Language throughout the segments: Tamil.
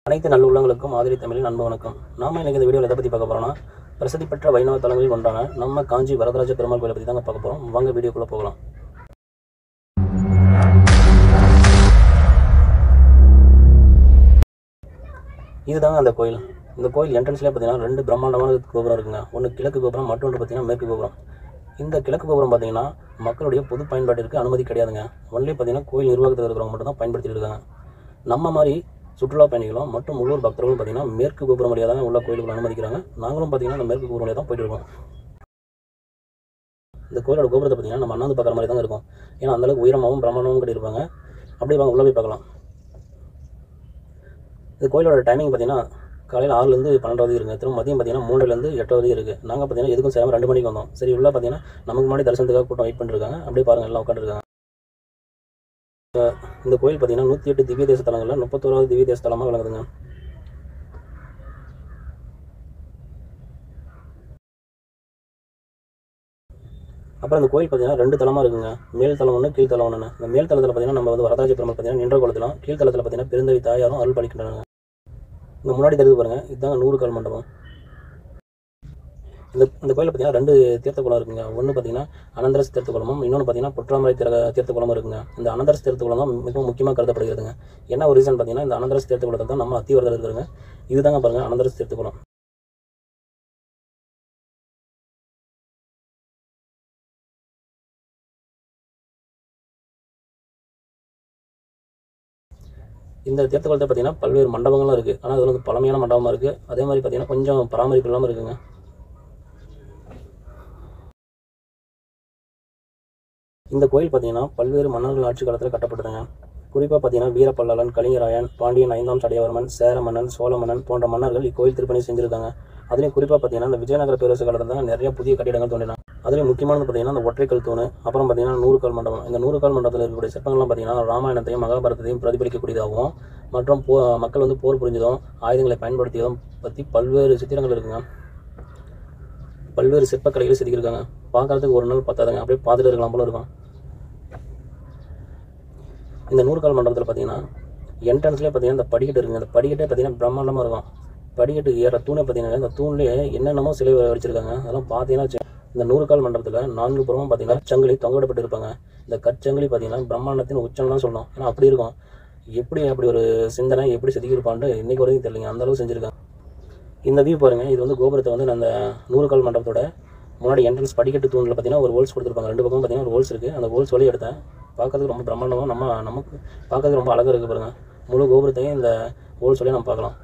அனைத்து நல்லுள்ளங்களுக்கும் மாதிரி தமிழின் அன்பு வணக்கம் நாம இன்னைக்கு இந்த வீடியோவில் எதை பற்றி பார்க்க போகிறோம்னா பிரசித்தி பெற்ற வைணவ தலங்களில் ஒன்றான நம்ம காஞ்சி வரதராஜ பெருமாள் கோயிலை பற்றி தாங்க பார்க்க போகிறோம் வாங்க வீடியோக்குள்ளே போகலாம் இதுதாங்க அந்த கோயில் இந்த கோயில் என்ட்ரன்ஸ்லேயே பார்த்தீங்கன்னா ரெண்டு பிரம்மாண்டமான கோபுரம் இருக்குங்க ஒன்று கிழக்கு கோபுரம் மற்றொன்று பார்த்தீங்கன்னா மேற்கு கோபுரம் இந்த கிழக்கு கோபுரம் பார்த்தீங்கன்னா மக்களுடைய பொது பயன்பாட்டிற்கு அனுமதி கிடையாதுங்க ஒன்லி பார்த்தீங்கன்னா கோயில் நிர்வாகத்தில் இருக்கிறவங்க மட்டும் தான் பயன்படுத்திட்டு இருக்காங்க நம்ம மாதிரி சுற்றுலா பயணிகளும் மற்றும் உள்ளூர் பக்தர்களும் பார்த்தீங்கன்னா மேற்கு கோபுரம் வழியாக தான் உள்ள கோயிலுக்குள்ள அனுமதிக்கிறாங்க நாங்களும் பார்த்தீங்கன்னா அந்த மேற்கு கோபுரம் வழியாக தான் போயிட்டு இருக்கோம் இந்த கோயிலோட கோபுரத்தை பார்த்தீங்கன்னா நம்ம அண்ணாந்து பார்க்குற மாதிரி தான் இருக்கும் ஏன்னா அந்தளவுக்கு உயரமாகவும் பிரம்மாண்டமும் கட்டியிருப்பாங்க அப்படியே வாங்க உள்ள போய் பார்க்கலாம் இந்த கோயிலோட டைமிங் பார்த்தீங்கன்னா காலையில் ஆறுலேருந்து பன்னெண்டாவது இருக்குங்க திரும்ப மதியம் பார்த்தீங்கன்னா மூணுலேருந்து எட்டாவது இருக்குது நாங்கள் பார்த்தீங்கன்னா எதுக்கும் சேராமல் ரெண்டு மணிக்கு வந்தோம் சரி உள்ள பார்த்தீங்கன்னா நமக்கு முன்னாடி தரிசனத்துக்காக கூட்டம் வெயிட் பண்ணிருக்காங்க அப்படியே பாருங்கள் எல்லாம் உட்காந்துருக்காங்க இந்த கோயில் பார்த்தீங்கன்னா நூற்றி எட்டு திவ்ய தேச தலங்களில் முப்பத்தோராவது திவ்ய தேச தலமாக விளங்குதுங்க அப்புறம் இந்த கோயில் பார்த்தீங்கன்னா ரெண்டு தலமாக இருக்குங்க மேல் தலம் ஒன்று கீழ் தலம் ஒன்று இந்த மேல் தளத்தில் பார்த்தீங்கன்னா நம்ம வந்து வரதாஜ பெருமாள் பார்த்தீங்கன்னா நின்ற குளத்திலும் கீழ் தளத்தில் பார்த்தீங்கன்னா பெருந்தவி தாயாரும் அருள் பலிக்கின்றன இங்கே முன்னாடி தெரியுது பாருங்க இதுதாங்க நூறு கால் மண்டபம் இந்த இந்த கோயிலில் பார்த்தீங்கன்னா ரெண்டு தீர்த்த குளம் இருக்குங்க ஒன்று பார்த்தீங்கன்னா அனந்தரஸ் தீர்த்த குளமும் இன்னொன்று பார்த்தீங்கன்னா பொற்றாமரை தீர தீர்த்த குளமும் இருக்குங்க இந்த அனந்தரஸ் தீர்த்த குளம் தான் மிகவும் முக்கியமாக கருதப்படுகிறதுங்க என்ன ஒரு ரீசன் பார்த்தீங்கன்னா இந்த அனந்தரஸ் தீர்த்த குளத்தை தான் நம்ம அத்திவரதர் இருக்கிறாங்க இதுதாங்க பாருங்க அனந்தரஸ் தீர்த்த குளம் இந்த தீர்த்த குளத்தை பார்த்தீங்கன்னா பல்வேறு மண்டபங்களும் இருக்குது ஆனால் அதில் வந்து பழமையான மண்டபமாக இருக்குது அதே மாதிரி பார்த்தீங்கன்னா கொஞ்சம் பராமரிப்பு இல்லாமல் இருக்குங்க இந்த கோயில் பார்த்தீங்கன்னா பல்வேறு மன்னர்கள் ஆட்சி காலத்தில் கட்டப்பட்டதுங்க குறிப்பாக பார்த்தீங்கன்னா வீரப்பல்லாளன் கலிங்கராயன் பாண்டியன் ஐந்தாம் சடையவர்மன் சேர மன்னன் சோழ மன்னன் போன்ற மன்னர்கள் இக்கோயில் திருப்பணி செஞ்சிருக்காங்க அதுலேயும் குறிப்பாக பார்த்தீங்கன்னா இந்த விஜயநகர பேரரசு காலத்தில் தான் நிறைய புதிய கட்டிடங்கள் தோன்றின அதுலேயும் முக்கியமானது பார்த்தீங்கன்னா அந்த ஒற்றைக்கல் தூண் அப்புறம் பார்த்தீங்கன்னா நூறுக்கால் மண்டபம் இந்த நூறுக்கால் மண்டபத்தில் இருக்கக்கூடிய சிற்பங்கள்லாம் பார்த்தீங்கன்னா ராமாயணத்தையும் மகாபாரதத்தையும் பிரதிபலிக்கக்கூடியதாகவும் மற்றும் போ மக்கள் வந்து போர் புரிஞ்சதும் ஆயுதங்களை பயன்படுத்தியதும் பற்றி பல்வேறு சித்திரங்கள் இருக்குங்க பல்வேறு சிற்பக்கலைகள் செதுக்கியிருக்காங்க பார்க்கறதுக்கு ஒரு நாள் பத்தாதுங்க அப்படியே பார்த்துட்டு இருக்கலாம் போல இருக்கும் இந்த நூறுகால் மண்டபத்தில் பார்த்தீங்கன்னா என்ட்ரன்ஸ்லேயே பார்த்தீங்கன்னா இந்த படிக்கட்டு இருக்குங்க அந்த படிக்கட்டே பார்த்தீங்கன்னா பிரம்மாண்டமாக இருக்கும் படிக்கட்டு ஏற தூணை பார்த்தீங்கன்னா இந்த தூண்லேயே என்னென்னமோ சிலை வச்சிருக்காங்க அதெல்லாம் பார்த்தீங்கன்னா வச்சு- இந்த நூறுகால் மண்டபத்தில் நான்கு புறமும் பார்த்தீங்கன்னா சங்கிலி தொங்கவிடப்பட்டு இருப்பாங்க இந்த கற்சங்கிலி பார்த்தீங்கன்னா பிரம்மாண்டத்தின் உச்சம் தான் சொல்லணும் ஏன்னா அப்படி இருக்கும் எப்படி அப்படி ஒரு சிந்தனை எப்படி செதுக்கியிருப்பான்ட்டு இன்னைக்கு வரைக்கும் தெரியலங்க அந்த அளவுக்கு செஞ்சுருக்காங்க இந்த வியூ பாருங்க இது வந்து கோபுரத்தை வந்து அந்த நூறுகால் மண்டபத்தோட முன்னாடி என்ட்ரன்ஸ் படிக்கட்டு தூணில் பார்த்தீங்கன்னா ஒரு ஹோல்ஸ் கொடுத்துருப்பாங்க ரெண்டு பக்கம் பார்த்தீங்கன்னா ஒரு ஹோல்ஸ் இருக்குது அந்த ஹோல்ஸ் வழி எடுத்தேன் பார்க்கறதுக்கு ரொம்ப பிரம்மாண்டமாக நம்ம நமக்கு பார்க்கறதுக்கு ரொம்ப அழகாக இருக்குது பாருங்க முழு கோபுரத்தையும் இந்த ஹோல்ஸ் வழியாக நம்ம பார்க்கலாம்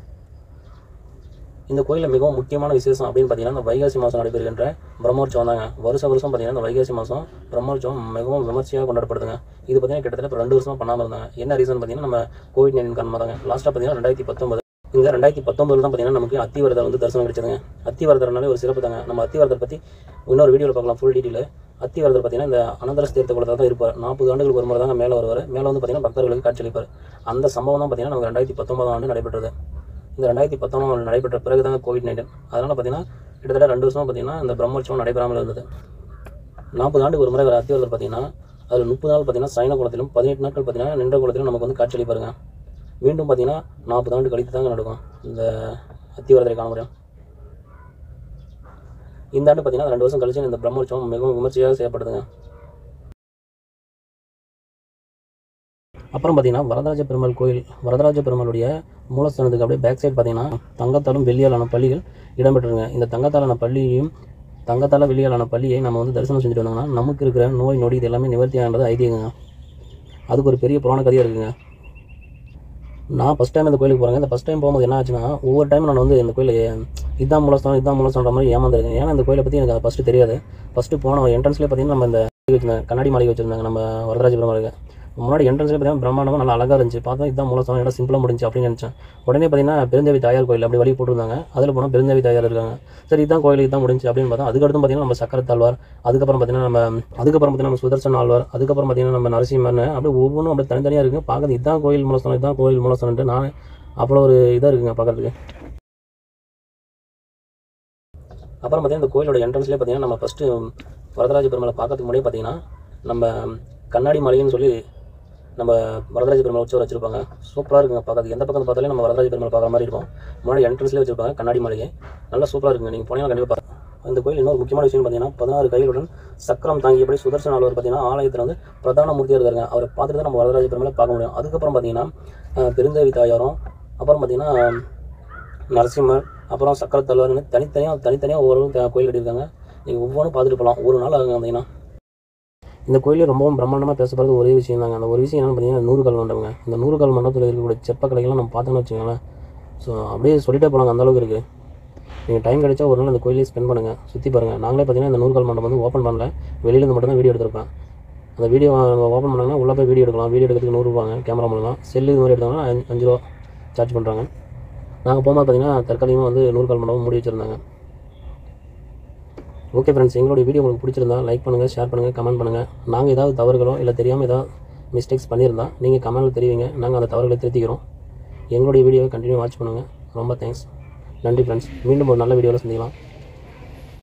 இந்த கோயிலில் மிகவும் முக்கியமான விசேஷம் அப்படின்னு பார்த்தீங்கன்னா இந்த வைகாசி மாதம் நடைபெறுகின்ற பிரம்மோற்சவம் தாங்க வருஷம் வருஷம் பார்த்தீங்கன்னா இந்த வைகாசி மாதம் பிரம்மோற்சவம் மிகவும் விமர்சையாக கொண்டாடப்படுதுங்க இது பார்த்தீங்கன்னா கிட்டத்தட்ட இப்போ ரெண்டு வருஷமாக பண்ணாமல் இருந்தாங்க என்ன ரீசன் பார்த்தீங்கன்னா நம்ம கோவிட் நைன்டீன் காரணமாக தாங்க லாஸ்ட்டாக பார்த்தீங்கன்னா ரெண்டாயிரத்தி பத்தொம்பது இந்த ரெண்டாயிரத்தி பத்தொம்பதுல தான் பார்த்தீங்கன்னா நமக்கு அத்திவரதர் வந்து தரிசனம் கிடைச்சதுங்க அத்திவரதர்னாலே ஒரு சிறப்பு தாங்க நம்ம அத்திவரதர் பற்றி இன்னொரு வீடியோவில் பார்க்கலாம் ஃபுல் டீட்டெயில் அத்திவரதர் பார்த்தீங்கன்னா இந்த அனந்தரஸ் தீர்த்த குளத்தில் தான் இருப்பார் நாற்பது ஆண்டுகளுக்கு ஒரு முறை தாங்க மேலே வருவார் மேலே வந்து பார்த்தீங்கன்னா பக்தர்களுக்கு காட்சியளிப்பார் அந்த சம்பவம் தான் பார்த்தீங்கன்னா நமக்கு ரெண்டாயிரத்தி பத்தொன்பதாம் ஆண்டு நடைபெற்றது இந்த ரெண்டாயிரத்தி பத்தொன்பதாம் ஆண்டு நடைபெற்ற பிறகு தாங்க கோவிட் நைன்டீன் அதனால் பார்த்தீங்கன்னா கிட்டத்தட்ட ரெண்டு வருஷமா பார்த்தீங்கன்னா இந்த பிரம்மோற்சவம் நடைபெறாமல் இருந்தது நாற்பது ஆண்டுக்கு ஒரு முறை வர அத்திவரதர் பார்த்தீங்கன்னா அதில் முப்பது நாள் பார்த்தீங்கன்னா சைன குளத்திலும் பதினெட்டு நாட்கள் பார்த்தீங்கன்னா நின்ற குளத்திலும் நமக்கு வந்து காட்சியளிப்பாருங்க மீண்டும் பார்த்தீங்கன்னா நாற்பது ஆண்டு கழித்து தாங்க நடக்கும் இந்த அத்திவரதரை காண முடியும் இந்த ஆண்டு பார்த்தீங்கன்னா ரெண்டு வருஷம் கழிச்சு இந்த பிரம்மோற்சவம் மிகவும் விமர்சையாக செய்யப்படுதுங்க அப்புறம் பார்த்தீங்கன்னா வரதராஜ பெருமாள் கோயில் வரதராஜ பெருமாளுடைய மூலஸ்தானத்துக்கு அப்படியே பேக் சைடு பார்த்தீங்கன்னா தங்கத்தாலும் வெள்ளியாலான பள்ளிகள் இடம்பெற்றுருங்க இந்த தங்கத்தாலான பள்ளியையும் தங்கத்தால வெள்ளியாலான பள்ளியை நம்ம வந்து தரிசனம் செஞ்சுட்டு வந்தோம்னா நமக்கு இருக்கிற நோய் நொடி இது எல்லாமே நிவர்த்தி ஆனது ஐதீகங்க அதுக்கு ஒரு பெரிய புராண கதையாக இருக்குங்க நான் ஃபஸ்ட் டைம் இந்த கோயிலுக்கு போகிறேங்க இந்த ஃபஸ்ட் டைம் போகும்போது என்ன ஆச்சுன்னா ஒவ்வொரு டைம் நான் வந்து இந்த கோயில் இதான் மூலஸ்தானம் இதான் மூலஸ்தான்ற மாதிரி ஏமாந்துருக்கேன் ஏன்னா இந்த கோயிலை பற்றி எனக்கு அது ஃபஸ்ட்டு தெரியாது ஃபஸ்ட்டு போன என்ட்ரன்ஸ்லேயே பார்த்தீங்கன்னா நம்ம இந்த மாளிகை வச்சிருந்தாங்க கண்ணாடி மாளிகை வச்சிருந்தாங்க நம்ம வரதராஜ பெருமாளுக்கு முன்னாடி என்ட்ரன்ஸ்லேயே பார்த்தீங்கன்னா பிரம்மாண்டமாக நல்லா அழகாக இருந்துச்சு பார்த்தா இதான் மூலஸ்தானம் இடம் சிம்பிளாக முடிஞ்சு அப்படின்னு நினச்சேன் உடனே பார்த்தீங்கன்னா பெருந்தேவி தாயார் கோயில் அப்படி வழி போட்டிருந்தாங்க அதில் போனால் பெருந்தேவி தாயார் இருக்காங்க சரி இதான் கோயில் இதான் முடிஞ்சு அப்படின்னு பார்த்தா அதுக்கடுத்து பார்த்தீங்கன்னா நம்ம சக்கரத்தாழ்வார் அதுக்கப்புறம் பார்த்தீங்கன்னா நம்ம அதுக்கப்புறம் பார்த்தீங்கன்னா நம்ம சுதர்சன் ஆழ்வார் அதுக்கப்புறம் பார்த்தீங்கன்னா நம்ம நரசிம்மன் அப்படியே ஒவ்வொன்றும் அப்படியே தனித்தனியாக இருக்குங்க பார்க்கறது இதான் கோயில் மூலஸ்தானம் இதான் கோயில் மூலஸ்தானம்ட்டு நான் அவ்வளோ ஒரு இதாக இருக்குங்க பார்க்கறதுக்கு அப்புறம் பார்த்தீங்கன்னா இந்த கோயிலோட என்ட்ரன்ஸ்லேயே பார்த்தீங்கன்னா நம்ம ஃபஸ்ட்டு வரதராஜ பெருமாளை பார்க்கறதுக்கு முன்னாடியே பார்த்தீங்கன்னா நம்ம கண்ணாடி மாளிகைன்னு சொல்லி நம்ம வரதராஜ பெருமாள் உற்சவர் வச்சிருப்பாங்க சூப்பராக இருக்குங்க பார்க்கறதுக்கு எந்த பக்கம் பார்த்தாலும் நம்ம வரதராஜ பெருமாள் பார்க்குற மாதிரி இருக்கும் முன்னாடி என்ட்ரன்ஸ்லேயே வச்சிருப்பாங்க கண்ணாடி மாளிகை நல்லா சூப்பராக இருக்குங்க நீங்கள் போனீங்கன்னா கண்டிப்பாக பாருங்க இந்த கோயில் இன்னொரு முக்கியமான விஷயம் பார்த்தீங்கன்னா பதினாறு கைகளுடன் சக்கரம் தாங்கியபடி சுதர்சன ஆழ்வார் பார்த்தீங்கன்னா ஆலயத்தில் வந்து பிரதான மூர்த்தியாக இருக்காருங்க அவரை பார்த்துட்டு தான் நம்ம வரதராஜ பெருமாளை பார்க்க முடியும் அதுக்கப்புறம் பார்த்தீங்கன்னா அஹ், பெருந்தேவி தாயாரும் அப்புறம் பார்த்தீங்கன்னா நரசிம்மர் அப்புறம் சக்கரத்தல்வார்னு தனித்தனியாக தனித்தனியாக ஒவ்வொரு த- கோயில் கட்டியிருக்காங்க நீங்கள் ஒவ்வொன்றும் பார்த்துட்டு போகலாம் ஒரு நாள் ஆகுங்க வந்தீங்கன்னா இந்த கோயிலில் ரொம்பவும் பிரம்மாண்டமாக பேசப்படுறது ஒரே விஷயம் தாங்க அந்த ஒரு விஷயம் என்னென்னு பார்த்தீங்கன்னா நூறு கால் மண்டபங்க இந்த நூறு கால் மண்டபத்தில் இருக்கக்கூடிய செப்ப கடைகள்லாம் நம்ம பார்த்தோம்னு வச்சுக்கோங்களேன் ஸோ அப்படியே சொல்லிட்டே போகலாங்க அந்த அளவுக்கு இருக்குது நீங்கள் டைம் கிடைச்சா ஒரு நாள் அந்த கோயிலே ஸ்பெண்ட் பண்ணுங்கள் சுற்றி பாருங்கள் நாங்களே பார்த்தீங்கன்னா இந்த நூறு கால் மண்டபம் வந்து ஓப்பன் பண்ணல வெளியிலேருந்து மட்டும் தான் வீடியோ எடுத்திருப்பேன் அந்த வீடியோ ஓப்பன் பண்ணாங்கன்னா உள்ளே போய் வீடியோ எடுக்கலாம் வீடியோ எடுக்கிறதுக்கு நூறு ரூபாங்க கேமரா மூலம் செல்லு இது மாதிரி எடுத்தாங்கன்னா அஞ்சு- அஞ்சு ரூபா சார்ஜ் பண்ணுறாங்க நாங்கள் போகும்போது பார்த்தீங்கன்னா தற்காலிகமாக வந்து நூறு கால் மண்டபம் மூடி வச்சுருந்தாங்க ஓகே ஃப்ரெண்ட்ஸ் எங்களுடைய வீடியோ உங்களுக்கு பிடிச்சிருந்தா லைக் பண்ணுங்கள் ஷேர் பண்ணுங்கள் கமெண்ட் பண்ணுங்கள் நாங்கள் ஏதாவது தவறுகளோ இல்லை தெரியாமல் ஏதாவது மிஸ்டேக்ஸ் பண்ணியிருந்தா நீங்கள் கமெண்ட்டில் தெரிவிங்க நாங்கள் அந்த தவறுகளை திருத்திக்கிறோம் எங்களுடைய வீடியோவை கண்டினியூ வாட்ச் பண்ணுங்கள் ரொம்ப தேங்க்ஸ் நன்றி ஃப்ரெண்ட்ஸ் மீண்டும் ஒரு நல்ல வீடியோவில் சந்திக்கலாம்